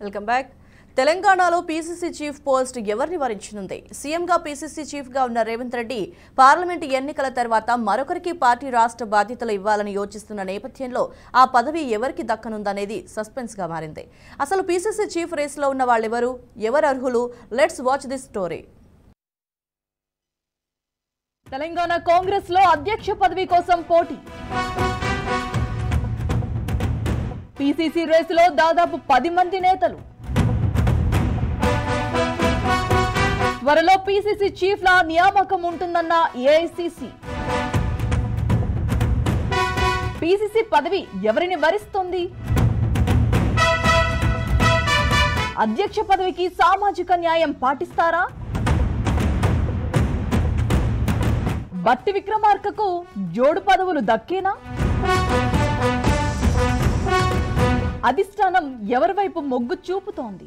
welcome back తెలంగాణలో PCC chief post ఎవరిని వరించనుంది సీఎంగా పీసీసీ చీఫ్గా ఉన్న రేవంత్ రెడ్డి పార్లమెంటు ఎన్నికల తర్వాత మరొకరికి పార్టీ రాష్ట్ర బాధ్యతలు ఇవ్వాలని యోచిస్తున్న నేపథ్యంలో ఆ పదవి ఎవరికి దక్కనుందనేది సస్పెన్స్గా మారింది అసలు పీసీసీ చీఫ్ రేసులో ఉన్న వాళ్ళెవరు ఎవరు అర్హులు let's watch this story Telangana Congress లో అధ్యక్ష పదవి కోసం పోటీ పిసిసి రేసులో దాదాపు పది మంది నేతలు త్వరలో పిసిసి చీఫ్ ల నియామకం ఉంటుందన్న ఏఐసిసి పిసిసి పదవి ఎవరిని వరిస్తుంది అధ్యక్ష పదవికి సామాజిక న్యాయం పాటిస్తారా బట్టి విక్రమార్కకు జోడు పదవులు దక్కేనా అధిష్టానం ఎవరి వైపు మొగ్గు చూపుతోంది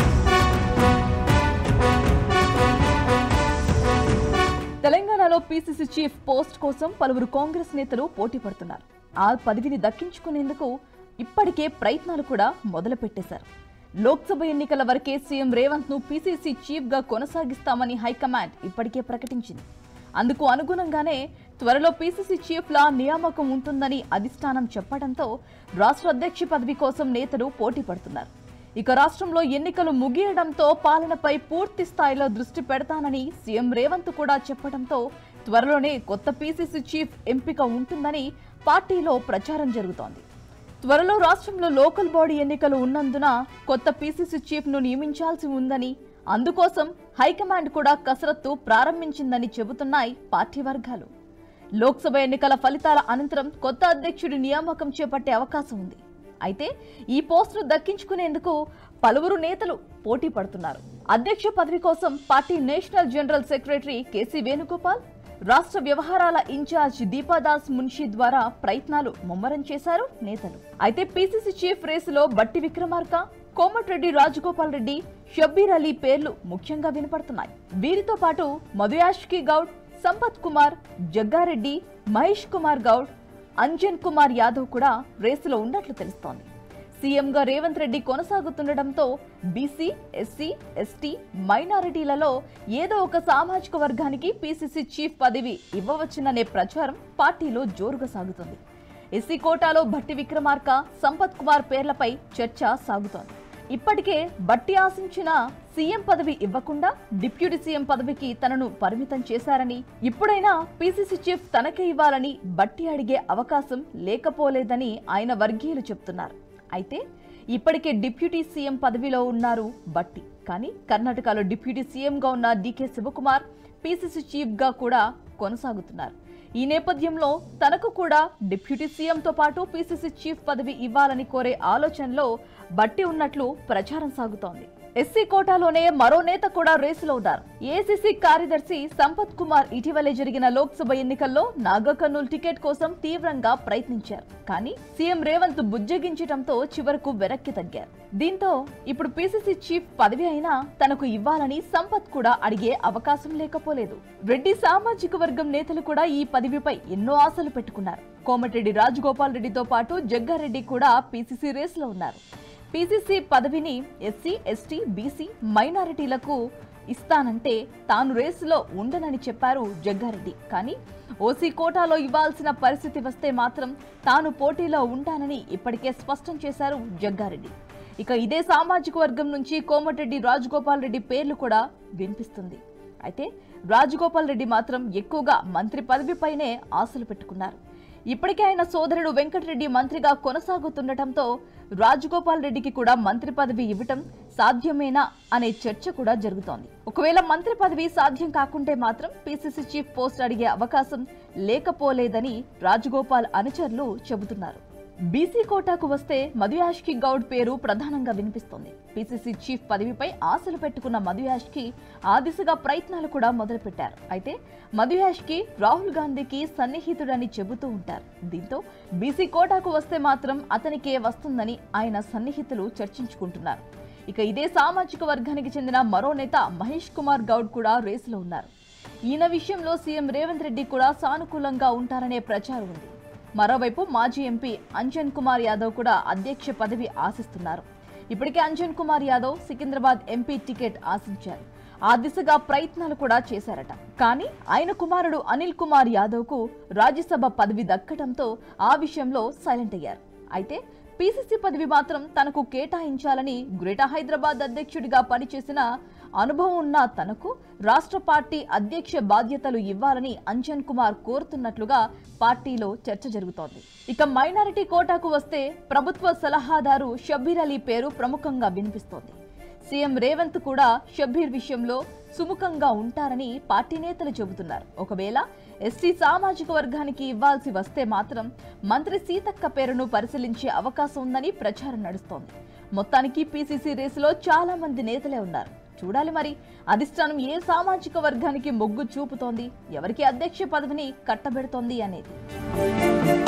తెలంగాణలో పిసిసి చీఫ్ పోస్ట్ కోసం పలువురు కాంగ్రెస్ నేతలు పోటీ పడుతున్నారు ఆ పదవిని దక్కించుకునేందుకు ఇప్పటికే ప్రయత్నాలు కూడా మొదలుపెట్టేశారు లోక్సభ ఎన్నికల వరకే సీఎం రేవంత్ ను పిసిసి చీఫ్ గా కొనసాగిస్తామని హైకమాండ్ ఇప్పటికే ప్రకటించింది అందుకు అనుగుణంగానే త్వరలో పీసీసీ చీఫ్ లా నియామకం ఉంటుందని అధిష్టానం చెప్పడంతో రాష్ట్ర అధ్యక్ష పదవి కోసం నేతలు పోటీ పడుతున్నారు ఇక రాష్ట్రంలో ఎన్నికలు ముగియడంతో పాలనపై పూర్తి స్థాయిలో దృష్టి పెడతానని సీఎం రేవంత్ కూడా చెప్పడంతో త్వరలోనే కొత్త పీసీసీ చీఫ్ ఎంపిక ఉంటుందని పార్టీలో ప్రచారం జరుగుతోంది త్వరలో రాష్ట్రంలో లోకల్ బాడీ ఎన్నికలు ఉన్నందున కొత్త పీసీసీ చీఫ్ ను నియమించాల్సి ఉందని అందుకోసం హైకమాండ్ కూడా కసరత్తు ప్రారంభించిందని చెబుతున్నాయి పార్టీ వర్గాలు లోక్సభ ఎన్నికల ఫలితాల అనంతరం కొత్త అధ్యక్షుడి నియామకం చేపట్టే అవకాశం ఉంది అయితే ఈ పోస్టును దక్కించుకునేందుకు పలువురు నేతలు పోటీ పడుతున్నారు అధ్యక్ష పదవి కోసం party national general secretary KC Venugopal రాష్ట్ర వ్యవహారాల ఇన్ఛార్జ్ దీపాదాస్ మున్షి ద్వారా ప్రయత్నాలు ముమ్మరం చేశారు నేతలు అయితే పీసీసీ చీఫ్ రేసులో బట్టి విక్రమార్క కోమటిరెడ్డి రాజగోపాల్ రెడ్డి షబ్బీర్ అలీ పేర్లు ముఖ్యంగా వినపడుతున్నాయి వీరితో పాటు మధుయాష్కి గౌడ్ సంపత్ కుమార్ జగ్గారెడ్డి మహేష్ కుమార్ గౌడ్ అంజన్ కుమార్ యాదవ్ కూడా రేసులో ఉన్నట్లు తెలుస్తోంది సీఎంగా రేవంత్ రెడ్డి కొనసాగుతుండటంతో బీసీ ఎస్సీ ఎస్టీ మైనారిటీలలో ఏదో ఒక సామాజిక వర్గానికి పీసీసీ చీఫ్ పదవి ఇవ్వవచ్చుననే ప్రచారం పార్టీలో జోరుగా సాగుతుంది ఎస్సీ కోటాలో భట్టి విక్రమార్క సంపత్ కుమార్ పేర్లపై చర్చ సాగుతోంది ఇప్పటికే బట్టి ఆశించిన సీఎం పదవి ఇవ్వకుండా డిప్యూటీ సీఎం పదవికి తనను పరిమితం చేశారని ఇప్పుడైనా పీసీసీ చీఫ్ తనకే ఇవ్వాలని బట్టి అడిగే అవకాశం లేకపోలేదని ఆయన వర్గీయులు చెప్తున్నారు అయితే ఇప్పటికే డిప్యూటీ సీఎం పదవిలో ఉన్నారు బట్టి కానీ కర్ణాటకలో డిప్యూటీ సీఎంగా ఉన్న డీకే శివకుమార్ పీసీసీ చీఫ్గా కూడా కొనసాగుతున్నారు ఈ నేపథ్యంలో తనకు కూడా డిప్యూటీ సీఎంతో పాటు పీసీసీ చీఫ్ పదవి ఇవ్వాలని కోరే ఆలోచనలో బట్టి ఉన్నట్లు ప్రచారం సాగుతోంది ఎస్సీ కోటాలోనే మరో నేత కూడా రేసులో ఉన్నారు ఏసీసీ కార్యదర్శి సంపత్ కుమార్ ఇటీవలే జరిగిన లోక్సభ ఎన్నికల్లో నాగకర్నూలు టికెట్ కోసం తీవ్రంగా ప్రయత్నించారు కానీ సీఎం రేవంత్ బుజ్జగించడంతో చివరకు వెనక్కి తగ్గారు దీంతో ఇప్పుడు పీసీసీ చీఫ్ పదవి అయినా తనకు ఇవ్వాలని సంపత్ కూడా అడిగే అవకాశం లేకపోలేదు రెడ్డి సామాజిక వర్గం నేతలు కూడా ఈ పదవిపై ఎన్నో ఆశలు పెట్టుకున్నారు కోమటిరెడ్డి రాజగోపాల్ రెడ్డితో పాటు జగ్గారెడ్డి కూడా పీసీసీ రేసులో ఉన్నారు పీసీసీ పదవిని ఎస్సీ ఎస్టీ బీసీ మైనారిటీలకు ఇస్తానంటే తాను రేసులో ఉండనని చెప్పారు జగ్గారెడ్డి కానీ ఓసీ కోటాలో ఇవ్వాల్సిన పరిస్థితి వస్తే మాత్రం తాను పోటీలో ఉంటానని ఇప్పటికే స్పష్టం చేశారు జగ్గారెడ్డి ఇక ఇదే సామాజిక వర్గం నుంచి కోమటిరెడ్డి రాజగోపాల్ రెడ్డి పేర్లు కూడా వినిపిస్తుంది అయితే రాజగోపాల్ రెడ్డి మాత్రం ఎక్కువగా మంత్రి పదవిపైనే ఆశలు పెట్టుకున్నారు ఇప్పటికే ఆయన సోదరుడు వెంకటరెడ్డి మంత్రిగా కొనసాగుతుండటంతో రాజగోపాల్ రెడ్డికి కూడా మంత్రి పదవి ఇవ్వటం సాధ్యమేనా అనే చర్చ కూడా జరుగుతోంది ఒకవేళ మంత్రి పదవి సాధ్యం కాకుంటే మాత్రం పీసీసీ చీఫ్ పోస్ట్ అడిగే అవకాశం లేకపోలేదని రాజగోపాల్ అనుచరులు చెబుతున్నారు బీసీ కోటాకు వస్తే మధుయాష్కి గౌడ్ పేరు ప్రధానంగా వినిపిస్తోంది పీసీసీ చీఫ్ పదవిపై ఆశలు పెట్టుకున్న మధుయాష్కి ఆ దిశగా ప్రయత్నాలు కూడా మొదలుపెట్టారు అయితే మధుయాష్కి రాహుల్ గాంధీకి సన్నిహితుడని చెబుతూ ఉంటారు దీంతో బీసీ కోటాకు వస్తే మాత్రం అతనికే వస్తుందని ఆయన సన్నిహితులు చర్చించుకుంటున్నారు ఇక ఇదే సామాజిక వర్గానికి చెందిన మరో నేత మహేష్ కుమార్ గౌడ్ కూడా రేసులో ఉన్నారు ఈయన విషయంలో సీఎం రేవంత్ రెడ్డి కూడా సానుకూలంగా ఉంటారనే ప్రచారం ఉంది మరోవైపు మాజీ ఎంపీ అంజన్ కుమార్ యాదవ్ కూడా అధ్యక్ష పదవి ఆశిస్తున్నారు ఇప్పటికే అంజన్ కుమార్ యాదవ్ సికింద్రాబాద్ ఎంపీ టికెట్ ఆశించారు ఆ దిశగా ప్రయత్నాలు కూడా చేశారట కానీ ఆయన కుమారుడు అనిల్ కుమార్ యాదవ్ కు రాజ్యసభ పదవి దక్కడంతో ఆ విషయంలో సైలెంట్ అయ్యారు అయితే పీసీసీ పదవి మాత్రం తనకు కేటాయించాలని గ్రేటర్ హైదరాబాద్ అధ్యక్షుడిగా పనిచేసిన అనుభవం ఉన్న తనకు రాష్ట్ర పార్టీ అధ్యక్ష బాధ్యతలు ఇవ్వాలని అంజన్ కుమార్ కోరుతున్నట్లుగా పార్టీలో చర్చ జరుగుతోంది ఇక మైనారిటీ కోటాకు వస్తే ప్రభుత్వ సలహాదారు షబ్బీర్ అలీ పేరు ప్రముఖంగా వినిపిస్తోంది సీఎం రేవంత్ కూడా షబ్బీర్ విషయంలో సుముఖంగా ఉంటారని పార్టీ నేతలు చెబుతున్నారు ఒకవేళ ఎస్టీ సామాజిక వర్గానికి ఇవ్వాల్సి వస్తే మాత్రం మంత్రి సీతక్క పేరును పరిశీలించే అవకాశం ఉందని ప్రచారం నడుస్తోంది మొత్తానికి పీసీసీ రేసులో చాలా మంది నేతలే ఉన్నారు చూడాలి మరి అధిష్టానం ఏ సామాజిక వర్గానికి మొగ్గు చూపుతోంది ఎవరికి అధ్యక్ష పదవిని కట్టబెడుతోంది అనేది